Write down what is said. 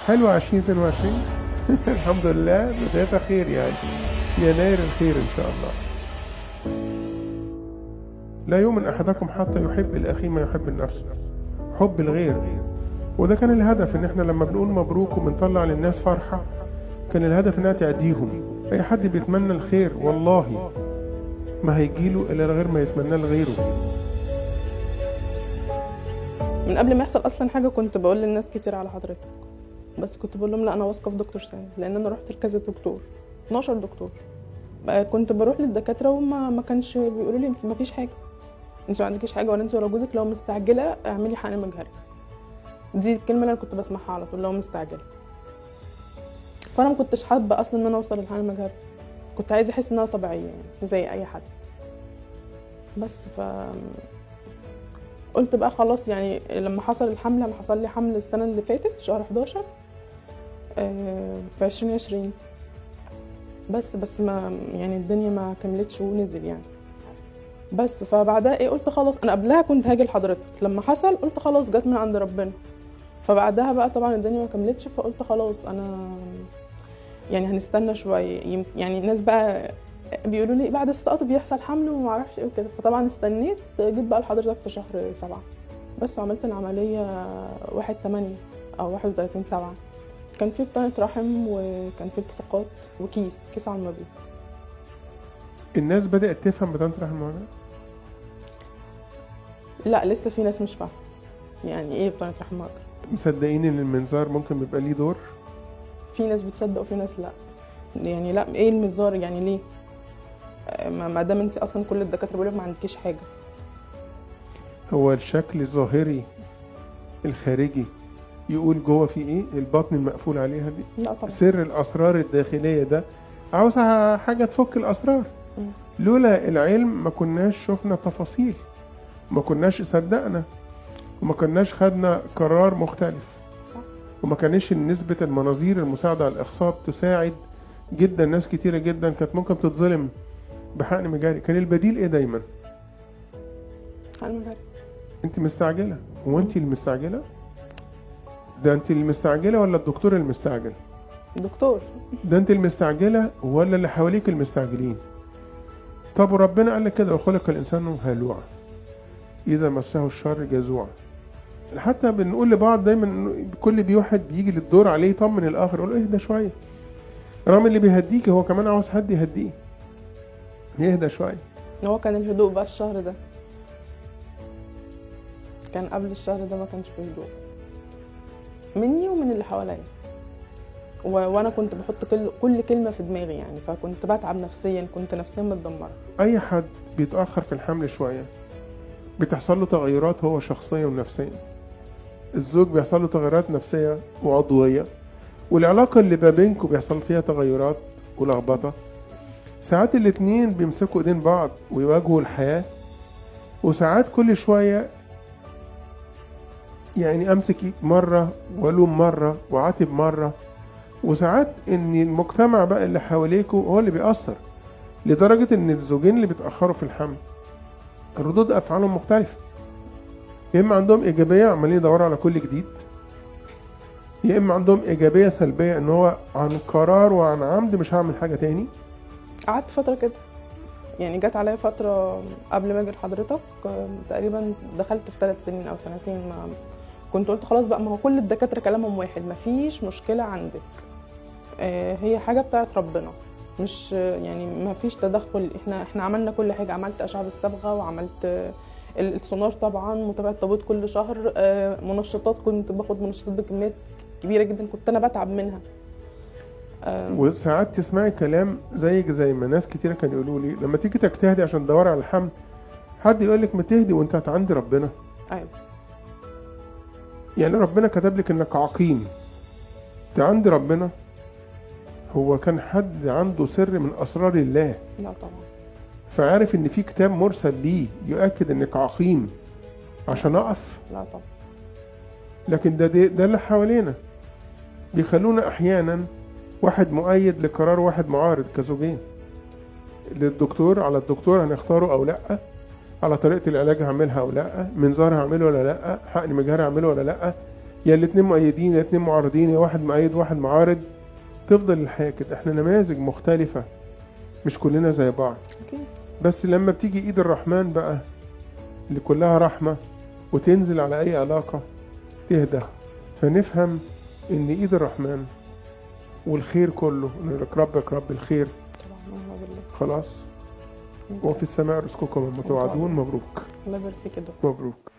حلوة 2022 الحمد لله بدايتها خير يعني يناير الخير إن شاء الله لا يؤمن أحدكم حتى يحب الأخي ما يحب لنفسه حب الغير وده كان الهدف إن إحنا لما بنقول مبروك وبنطلع للناس فرحة كان الهدف إنها تعديهم أي حد بيتمنى الخير والله ما هيجيله إلا غير ما يتمناه لغيره من قبل ما يحصل اصلا حاجه كنت بقول للناس كتير على حضرتك بس كنت بقول لهم لا انا واثقه في دكتور سامي لان انا رحت لكذا دكتور 12 دكتور بقى كنت بروح للدكاتره وما ما كانش بيقولوا لي ما فيش حاجه انت ما عندكيش حاجه ولا انت ولا جوزك لو مستعجله اعملي حقن مجهري دي الكلمه اللي انا كنت بسمعها على طول لو مستعجله فانا ما كنتش حابه اصلا ان انا اوصل للحقن المجهري كنت عايزه احس ان انا طبيعيه يعني زي اي حد بس ف قلت بقى خلاص يعني لما حصل الحمل انا حصل لي حمل السنه اللي فاتت شهر 11 آه، في 2020 بس بس ما يعني الدنيا ما كملتش ونزل يعني بس فبعدها ايه قلت خلاص انا قبلها كنت هاجي لحضرتك لما حصل قلت خلاص جت من عند ربنا فبعدها بقى طبعا الدنيا ما كملتش فقلت خلاص انا يعني هنستنى شويه يم- يعني الناس بقى بيقولوا لي بعد السقط بيحصل حمل وما اعرفش ايه وكده فطبعا استنيت جيت بقى لحضرتك في شهر سبعة بس وعملت العملية واحد تمانية أو واحد وتلاتين سبعة كان في بطانة رحم وكان في التصاقات وكيس كيس على المبيض الناس بدأت تفهم بطانة رحم المعاناة لا لسه في ناس مش فاهمة يعني ايه بطانة رحم مجرى مصدقين إن المنظار ممكن بيبقى ليه دور في ناس بتصدق وفي ناس لا يعني لا ايه المزار يعني ليه آه، ما ما دام انت اصلا كل الدكاتره بيقولوا لك ما عندكيش حاجه هو الشكل الظاهري الخارجي يقول جوه في ايه البطن المقفول عليها دي لا طبعا سر الاسرار الداخليه ده عاوزها حاجه تفك الاسرار مم. لولا العلم ما كناش شفنا تفاصيل ما كناش صدقنا وما كناش خدنا قرار مختلف صح وما كانش نسبة المناظير المساعدة على الإخصاب تساعد جدا ناس كتيرة جدا كانت ممكن تتظلم بحقن مجاري كان البديل ايه دايما على المجال انت مستعجلة هو انت المستعجلة ده انت المستعجلة ولا الدكتور المستعجل دكتور ده انت المستعجلة ولا اللي حواليك المستعجلين طب وربنا قال لك كده وخلق الانسان هلوعا اذا مسه الشر جزوعا حتى بنقول لبعض دايما انه كل بيوحد بيجي للدور عليه يطمن الاخر يقول له اهدى شويه رغم اللي بيهديك هو كمان عاوز حد يهديه يهدى شويه هو كان الهدوء بقى الشهر ده كان قبل الشهر ده ما كانش فيه هدوء مني ومن اللي حواليا و... وانا كنت بحط كل كل كلمه في دماغي يعني فكنت بتعب نفسيا كنت نفسيا متدمره اي حد بيتاخر في الحمل شويه بتحصل له تغيرات هو شخصيا ونفسيا الزوج بيحصل له تغيرات نفسيه وعضويه والعلاقه اللي ما بينكم بيحصل فيها تغيرات ولخبطه ساعات الاتنين بيمسكوا ايدين بعض ويواجهوا الحياه وساعات كل شويه يعني امسك ايد مره والوم مره وعاتب مره وساعات ان المجتمع بقى اللي حواليكوا هو اللي بيأثر لدرجة إن الزوجين اللي بيتأخروا في الحمل ردود أفعالهم مختلفة يا إما عندهم إيجابية عمالين يدوروا على كل جديد يا إما عندهم إيجابية سلبية إن هو عن قرار وعن عمد مش هعمل حاجة تاني قعدت فتره كده يعني جت عليا فتره قبل ما اجي لحضرتك آه، تقريبا دخلت في ثلاث سنين او سنتين ما كنت قلت خلاص بقى ما هو كل الدكاتره كلامهم واحد ما فيش مشكله عندك آه، هي حاجه بتاعت ربنا مش يعني ما فيش تدخل احنا احنا عملنا كل حاجه عملت اشعه بالصبغه وعملت آه، ال- السونار طبعا متابعه تبويض كل شهر آه، منشطات كنت باخد منشطات بكميات كبيره جدا كنت انا بتعب منها آه، وساعات تسمعي كلام زيك زي ما ناس كتيرة كانوا يقولوا لي لما تيجي تجتهدي عشان تدوري على الحمل حد يقول لك ما تهدي وانت عند ربنا ايوه يعني ربنا كتب لك انك عقيم انت عند ربنا هو كان حد عنده سر من اسرار الله لا طبعا فعارف ان في كتاب مرسل ليه يؤكد انك عقيم عشان اقف لا طبعا لكن ده ده, ده اللي حوالينا بيخلونا احيانا واحد مؤيد لقرار واحد معارض كزوجين للدكتور على الدكتور هنختاره او لا على طريقه العلاج هعملها او لا منظار هعمله ولا لا حقن مجهري هعمله ولا لا يا الاتنين مؤيدين يا الاتنين معارضين يا واحد مؤيد واحد معارض تفضل الحياة كده احنا نماذج مختلفة مش كلنا زي بعض اكيد بس لما بتيجي ايد الرحمن بقى اللي كلها رحمة وتنزل على اي علاقة تهدى فنفهم ان ايد الرحمن والخير كله ان لك ربك رب الخير طبعا ونعم بالله خلاص وفي السماء رزقكم المتوعدون مبروك الله يبارك فيك يا دكتور مبروك